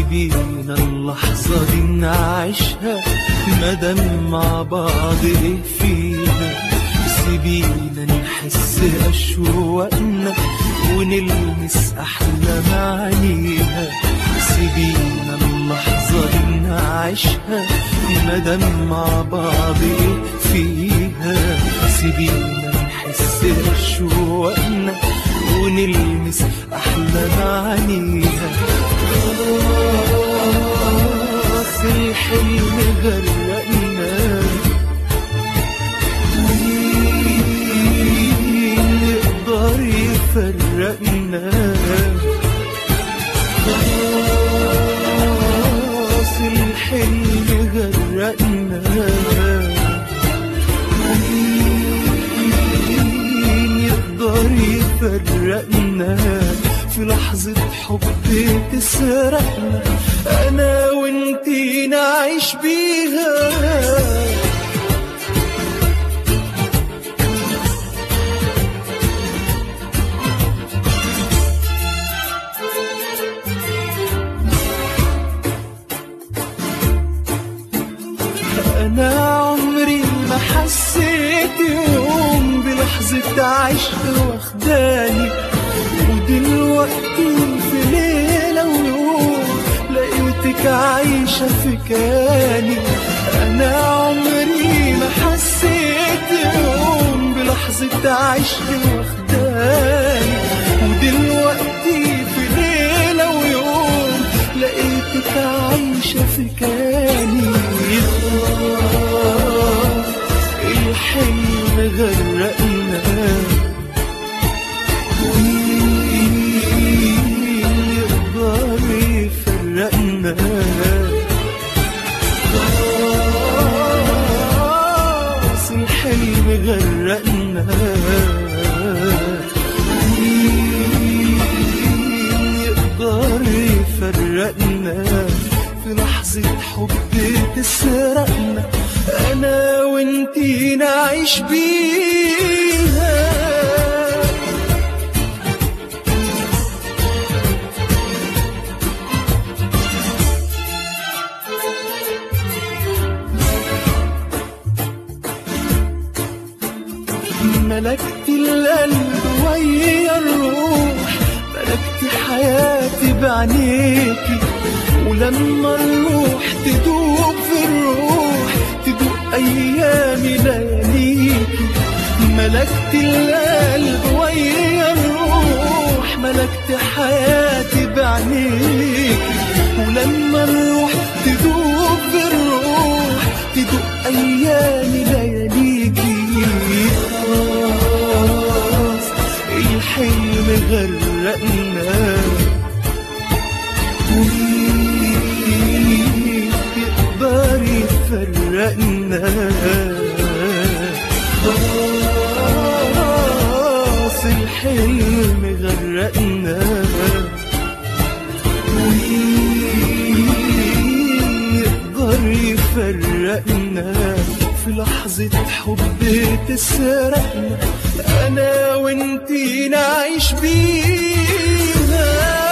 سيبينا اللحظة دي نعيشها مادام مع بعض ايه فيها سيبينا نحس أشواقنا ونلمس أحلى معانيها سيبينا اللحظة دي نعيشها مادام مع بعض ايه فيها سيبينا نحس أشواقنا ونلمس أحلى معانيها خلاص الحلم غرقنا مين يقدر يفرقنا خلاص الحلم غرقنا مين يقدر يفرقنا في لحظة حب تسرقنا أنا وانتي نعيش بيها أنا عمري ما حسيت يوم بلحظة عشق واخداني ودلوقتي في ليلة ويوم لقيتك عايشة في كياني أنا عمري ما حسيت يوم بلحظة عشق واخداني ودلوقتي في ليلة ويوم لقيتك عايشة في كياني خلاص الحلم غرقنا مين يقدر يفرقنا خلاص الحلم غرقنا مين يقدر يفرقنا في لحظة حب تسرقنا أنا وانتي نعيش بيها ملكت القلب ويا الروح ملكت حياتي بعينيكي ولما الروح تدوب في الروح تدوب أيامي لياليكي ملكت القلب ويا الروح ملكت حياتي بعينيكي ولما الروح تدوب في الروح تدوب أيامي لياليكي خلاص الحلم غرقنا مين يقدر يفرقنا خلاص الحلم غرقنا مين يقدر يفرقنا في لحظة حب تسرقنا أنا وانتي نعيش بيها